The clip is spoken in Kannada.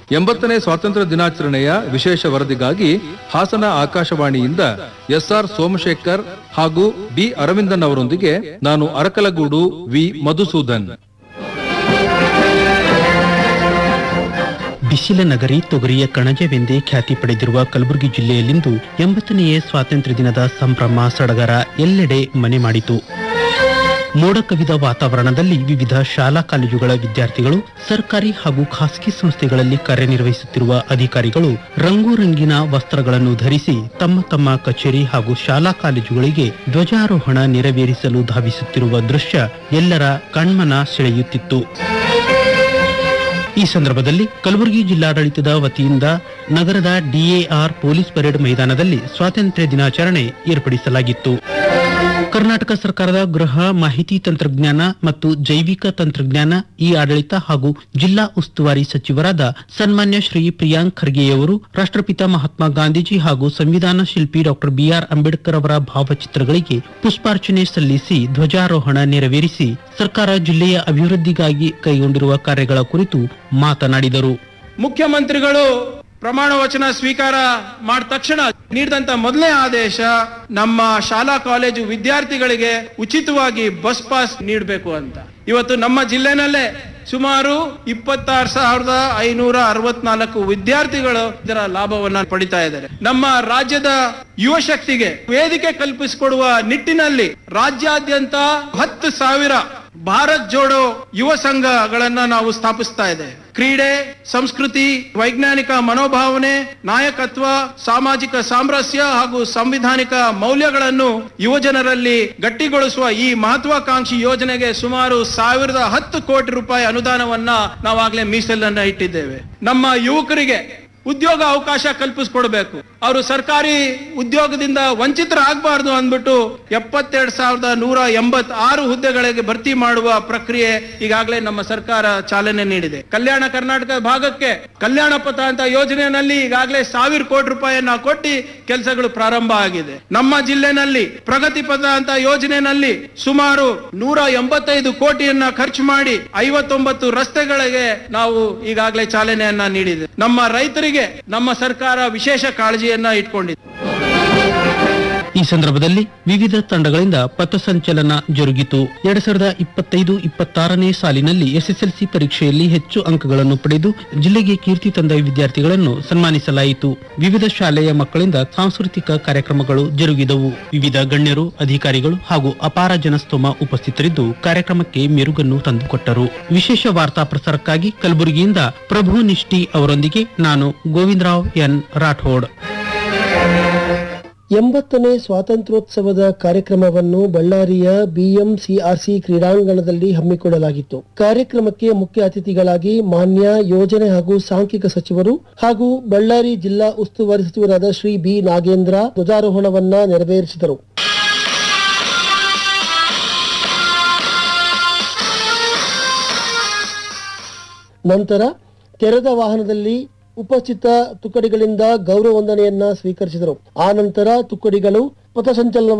ಎಂಬತ್ತನೇ ಸ್ವಾತಂತ್ರ್ಯ ದಿನಾಚರಣೆಯ ವಿಶೇಷ ವರದಿಗಾಗಿ ಹಾಸನ ಆಕಾಶವಾಣಿಯಿಂದ ಎಸ್ಆರ್ ಸೋಮಶೇಖರ್ ಹಾಗೂ ಬಿ ಅರವಿಂದನ್ ಅವರೊಂದಿಗೆ ನಾನು ಅರಕಲಗೂಡು ವಿ ಮಧುಸೂದನ್ ಬಿಸಿಲ ನಗರಿ ತೊಗರಿಯ ಕಣಜವೆಂದೇ ಖ್ಯಾತಿ ಪಡೆದಿರುವ ಕಲಬುರಗಿ ಜಿಲ್ಲೆಯಲ್ಲಿಂದು ಎಂಬತ್ತನೆಯ ಸ್ವಾತಂತ್ರ್ಯ ದಿನದ ಸಂಭ್ರಮ ಸಡಗರ ಎಲ್ಲೆಡೆ ಮನೆ ಮಾಡಿತು ಮೋಡ ಕವಿದ ವಾತಾವರಣದಲ್ಲಿ ವಿವಿಧ ಶಾಲಾ ಕಾಲೇಜುಗಳ ವಿದ್ಯಾರ್ಥಿಗಳು ಸರ್ಕಾರಿ ಹಾಗೂ ಖಾಸಗಿ ಸಂಸ್ಥೆಗಳಲ್ಲಿ ಕಾರ್ಯನಿರ್ವಹಿಸುತ್ತಿರುವ ಅಧಿಕಾರಿಗಳು ರಂಗು ರಂಗಿನ ವಸ್ತ್ರಗಳನ್ನು ಧರಿಸಿ ತಮ್ಮ ತಮ್ಮ ಕಚೇರಿ ಹಾಗೂ ಶಾಲಾ ಕಾಲೇಜುಗಳಿಗೆ ಧ್ವಜಾರೋಹಣ ನೆರವೇರಿಸಲು ಧಾವಿಸುತ್ತಿರುವ ದೃಶ್ಯ ಎಲ್ಲರ ಕಣ್ಮನ ಸೆಳೆಯುತ್ತಿತ್ತು ಈ ಸಂದರ್ಭದಲ್ಲಿ ಕಲಬುರಗಿ ಜಿಲ್ಲಾಡಳಿತದ ವತಿಯಿಂದ ನಗರದ ಡಿಎಆರ್ ಪೊಲೀಸ್ ಪರೇಡ್ ಮೈದಾನದಲ್ಲಿ ಸ್ವಾತಂತ್ರ್ಯ ದಿನಾಚರಣೆ ಏರ್ಪಡಿಸಲಾಗಿತ್ತು ಕರ್ನಾಟಕ ಸರ್ಕಾರದ ಗೃಹ ಮಾಹಿತಿ ತಂತ್ರಜ್ಞಾನ ಮತ್ತು ಜೈವಿಕ ತಂತ್ರಜ್ಞಾನ ಈ ಆಡಳಿತ ಹಾಗೂ ಜಿಲ್ಲಾ ಉಸ್ತುವಾರಿ ಸಚಿವರಾದ ಸನ್ಮಾನ್ಯ ಶ್ರೀ ಪ್ರಿಯಾಂಕ್ ಖರ್ಗೆಯವರು ರಾಷ್ಟ್ರಪಿತ ಮಹಾತ್ಮ ಗಾಂಧೀಜಿ ಹಾಗೂ ಸಂವಿಧಾನ ಶಿಲ್ಪಿ ಡಾಕ್ಟರ್ ಬಿಆರ್ ಅಂಬೇಡ್ಕರ್ ಅವರ ಭಾವಚಿತ್ರಗಳಿಗೆ ಪುಷ್ಪಾರ್ಚನೆ ಸಲ್ಲಿಸಿ ಧ್ವಜಾರೋಹಣ ನೆರವೇರಿಸಿ ಸರ್ಕಾರ ಜಿಲ್ಲೆಯ ಅಭಿವೃದ್ಧಿಗಾಗಿ ಕೈಗೊಂಡಿರುವ ಕಾರ್ಯಗಳ ಕುರಿತು ಮಾತನಾಡಿದರು ಮುಖ್ಯಮಂತ್ರಿಗಳು ಪ್ರಮಾಣ ವಚನ ಸ್ವೀಕಾರ ಮಾಡಿದ ತಕ್ಷಣ ನೀಡಿದಂತ ಮೊದಲನೇ ಆದೇಶ ನಮ್ಮ ಶಾಲಾ ಕಾಲೇಜು ವಿದ್ಯಾರ್ಥಿಗಳಿಗೆ ಉಚಿತವಾಗಿ ಬಸ್ ಪಾಸ್ ನೀಡಬೇಕು ಅಂತ ಇವತ್ತು ನಮ್ಮ ಜಿಲ್ಲೆನಲ್ಲೇ ಸುಮಾರು ಇಪ್ಪತ್ತಾರು ಸಾವಿರದ ಐನೂರ ಅರವತ್ನಾಲ್ಕು ವಿದ್ಯಾರ್ಥಿಗಳು ಇದರ ಲಾಭವನ್ನ ಪಡಿತಾ ಇದ್ದಾರೆ ನಮ್ಮ ರಾಜ್ಯದ ಯುವ ಶಕ್ತಿಗೆ ವೇದಿಕೆ ಕಲ್ಪಿಸಿಕೊಡುವ ನಿಟ್ಟಿನಲ್ಲಿ ರಾಜ್ಯಾದ್ಯಂತ ಹತ್ತು ಸಾವಿರ ಭಾರತ್ ಜೋಡೋ ಯುವ ಸಂಘಗಳನ್ನ ನಾವು ಸ್ಥಾಪಿಸ್ತಾ ಇದೆ ಕ್ರೀಡೆ ಸಂಸ್ಕೃತಿ ವೈಜ್ಞಾನಿಕ ಮನೋಭಾವನೆ ನಾಯಕತ್ವ ಸಾಮಾಜಿಕ ಸಾಮರಸ್ಯ ಹಾಗೂ ಸಂವಿಧಾನಿಕ ಮೌಲ್ಯಗಳನ್ನು ಯುವಜನರಲ್ಲಿ ಗಟ್ಟಿಗೊಳಿಸುವ ಈ ಮಹತ್ವಾಕಾಂಕ್ಷಿ ಯೋಜನೆಗೆ ಸುಮಾರು ಸಾವಿರದ ಹತ್ತು ಕೋಟಿ ರೂಪಾಯಿ ಅನುದಾನವನ್ನ ನಾವಾಗ್ಲೇ ಮೀಸಲನ್ನ ಇಟ್ಟಿದ್ದೇವೆ ನಮ್ಮ ಯುವಕರಿಗೆ ಉದ್ಯೋಗ ಅವಕಾಶ ಕಲ್ಪಿಸ್ಕೊಡ್ಬೇಕು ಅವರು ಸರ್ಕಾರಿ ಉದ್ಯೋಗದಿಂದ ವಂಚಿತರಾಗಬಾರ್ದು ಅಂದ್ಬಿಟ್ಟು ಎಪ್ಪತ್ತೆರಡು ಸಾವಿರದ ನೂರ ಎಂಬತ್ ಆರು ಹುದ್ದೆಗಳಿಗೆ ಭರ್ತಿ ಮಾಡುವ ಪ್ರಕ್ರಿಯೆ ಈಗಾಗಲೇ ನಮ್ಮ ಸರ್ಕಾರ ಚಾಲನೆ ನೀಡಿದೆ ಕಲ್ಯಾಣ ಕರ್ನಾಟಕ ಭಾಗಕ್ಕೆ ಕಲ್ಯಾಣ ಪಥ ಅಂತ ಯೋಜನೆಯಲ್ಲಿ ಈಗಾಗಲೇ ಸಾವಿರ ಕೋಟಿ ರೂಪಾಯಿಯನ್ನ ಕೊಟ್ಟು ಕೆಲಸಗಳು ಪ್ರಾರಂಭ ಆಗಿದೆ ನಮ್ಮ ಜಿಲ್ಲೆನಲ್ಲಿ ಪ್ರಗತಿ ಪಥ ಅಂತ ಯೋಜನೆಯಲ್ಲಿ ಸುಮಾರು ನೂರ ಎಂಬತ್ತೈದು ಕೋಟಿಯನ್ನ ಖರ್ಚು ಮಾಡಿ ಐವತ್ತೊಂಬತ್ತು ರಸ್ತೆಗಳಿಗೆ ನಾವು ಈಗಾಗಲೇ ಚಾಲನೆಯನ್ನ ನೀಡಿದೆ ನಮ್ಮ ರೈತರಿಗೆ ನಮ್ಮ ಸರ್ಕಾರ ವಿಶೇಷ ಕಾಳಜಿಯನ್ನ ಇಟ್ಕೊಂಡಿದೆ ಈ ಸಂದರ್ಭದಲ್ಲಿ ವಿವಿಧ ತಂಡಗಳಿಂದ ಪಥಸಂಚಲನ ಜರುಗಿತು ಎರಡ್ ಸಾವಿರದ ಇಪ್ಪತ್ತೈದು ಇಪ್ಪತ್ತಾರನೇ ಸಾಲಿನಲ್ಲಿ ಎಸ್ಎಸ್ಎಲ್ಸಿ ಪರೀಕ್ಷೆಯಲ್ಲಿ ಹೆಚ್ಚು ಅಂಕಗಳನ್ನು ಪಡೆದು ಜಿಲ್ಲೆಗೆ ಕೀರ್ತಿ ತಂದ ವಿದ್ಯಾರ್ಥಿಗಳನ್ನು ಸನ್ಮಾನಿಸಲಾಯಿತು ವಿವಿಧ ಶಾಲೆಯ ಮಕ್ಕಳಿಂದ ಸಾಂಸ್ಕೃತಿಕ ಕಾರ್ಯಕ್ರಮಗಳು ಜರುಗಿದವು ವಿವಿಧ ಗಣ್ಯರು ಅಧಿಕಾರಿಗಳು ಹಾಗೂ ಅಪಾರ ಜನಸ್ತೋಮ ಉಪಸ್ಥಿತರಿದ್ದು ಕಾರ್ಯಕ್ರಮಕ್ಕೆ ಮೆರುಗನ್ನು ತಂದುಕೊಟ್ಟರು ವಿಶೇಷ ವಾರ್ತಾ ಪ್ರಸಾರಕ್ಕಾಗಿ ಕಲಬುರಗಿಯಿಂದ ಪ್ರಭು ನಿಷ್ಠಿ ಅವರೊಂದಿಗೆ ನಾನು ಗೋವಿಂದರಾವ್ ಎನ್ ರಾಠೋಡ್ ಎಂಬತ್ತನೇ ಸ್ವಾತಂತ್ರ್ಯೋತ್ಸವದ ಕಾರ್ಯಕ್ರಮವನ್ನು ಬಳ್ಳಾರಿಯ ಬಿಎಂಸಿಆರ್ಸಿ ಕ್ರೀಡಾಂಗಣದಲ್ಲಿ ಹಮ್ಮಿಕೊಳ್ಳಲಾಗಿತ್ತು ಕಾರ್ಯಕ್ರಮಕ್ಕೆ ಮುಖ್ಯ ಅತಿಥಿಗಳಾಗಿ ಮಾನ್ಯ ಯೋಜನೆ ಹಾಗೂ ಸಾಂಖ್ಯಿಕ ಸಚಿವರು ಹಾಗೂ ಬಳ್ಳಾರಿ ಜಿಲ್ಲಾ ಉಸ್ತುವಾರಿ ಸಚಿವರಾದ ಶ್ರೀ ಬಿ ನಾಗೇಂದ್ರ ಧ್ವಜಾರೋಹಣವನ್ನ ನೆರವೇರಿಸಿದರು ನಂತರ ತೆರೆದ ವಾಹನದಲ್ಲಿ ಉಪಸ್ಥಿತ ತುಕಡಿಗಳಿಂದ ಗೌರವ ವಂದನೆಯನ್ನ ಸ್ವೀಕರಿಸಿದರು ಆ ನಂತರ ತುಕಡಿಗಳು ಪಥಸಂಚಲನ